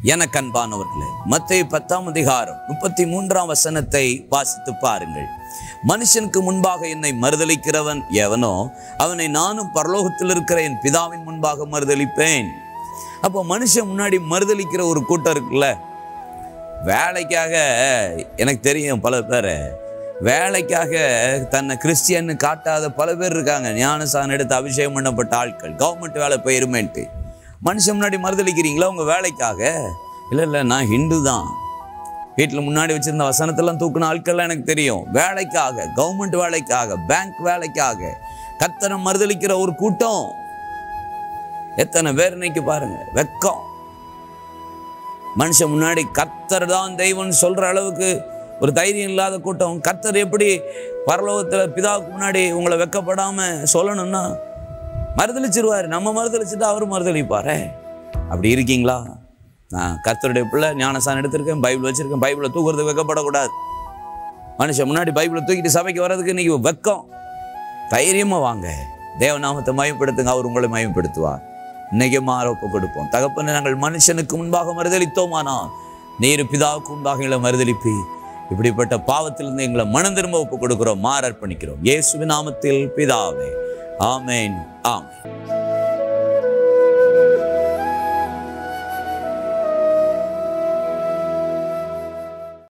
எனக்கு அன்பானவர்களே மத்திய பத்தாம் அதிகாரம் முப்பத்தி மூன்றாம் வசனத்தை வாசித்து பாருங்கள் மனுஷனுக்கு முன்பாக என்னை மறுதலிக்கிறவன் எவனோ அவனை நானும் பரலோகத்தில் இருக்கிற என் பிதாவின் முன்பாக மறுதலிப்பேன் அப்போ மனுஷன் முன்னாடி மறுதலிக்கிற ஒரு கூட்டம் இருக்குல்ல வேலைக்காக எனக்கு தெரியும் பல பேர் வேலைக்காக தன்னை கிறிஸ்டியன்னு காட்டாத பல பேர் இருக்காங்க ஞானசானம் எடுத்து அபிஷேகம் பண்ணப்பட்ட ஆட்கள் கவர்மெண்ட் வேலை போயிருமேன்ட்டு மனுஷன் முன்னாடி மறுதளிக்கிறீங்களா உங்கள் வேலைக்காக இல்லை இல்லை நான் ஹிந்து தான் வீட்டில் முன்னாடி வச்சிருந்த வசனத்தெல்லாம் தூக்குன ஆட்கள்லாம் எனக்கு தெரியும் வேலைக்காக கவர்மெண்ட் வேலைக்காக பேங்க் வேலைக்காக கத்தனை மறுதளிக்கிற ஒரு கூட்டம் எத்தனை பேர் இன்னைக்கு பாருங்க வெக்கம் மனுஷன் முன்னாடி கத்தர் தான் தெய்வம்னு சொல்ற அளவுக்கு ஒரு தைரியம் இல்லாத கூட்டம் கத்தர் எப்படி பரலோகத்தில் பிதாவுக்கு முன்னாடி உங்களை வெக்கப்படாம சொல்லணும்னா மறுதளிச்சிருவார் நம்ம மறுதளிச்சுட்டு அவர் மறுதளிப்பாரே அப்படி இருக்கீங்களா நான் கர்த்தருடைய பிள்ளை ஞானசானம் எடுத்திருக்கேன் பைபிள் வச்சிருக்கேன் பைபிளை தூக்குறதுக்கு வெக்கப்படக்கூடாது மனுஷன் முன்னாடி பைபிளை தூக்கிட்டு சபைக்கு வர்றதுக்கு இன்னைக்கு வெக்கம் தைரியமாக வாங்க தேவநாமத்தை மயப்படுத்துங்க அவர் உங்களை மயப்படுத்துவார் இன்னைக்கு மாற ஒப்பு கொடுப்போம் தகப்பனை நாங்கள் மனுஷனுக்கு முன்பாக மறுதளித்தோமானால் நீர் பிதாவுக்கு முன்பாக எங்களை மறுதளிப்பி இப்படிப்பட்ட பாவத்திலிருந்து எங்களை மனம் திரும்ப ஒப்பு கொடுக்கிறோம் மாற அர்ப்பணிக்கிறோம் இயேசுவின் நாமத்தில் பிதாவே ஆமென் ஆமென்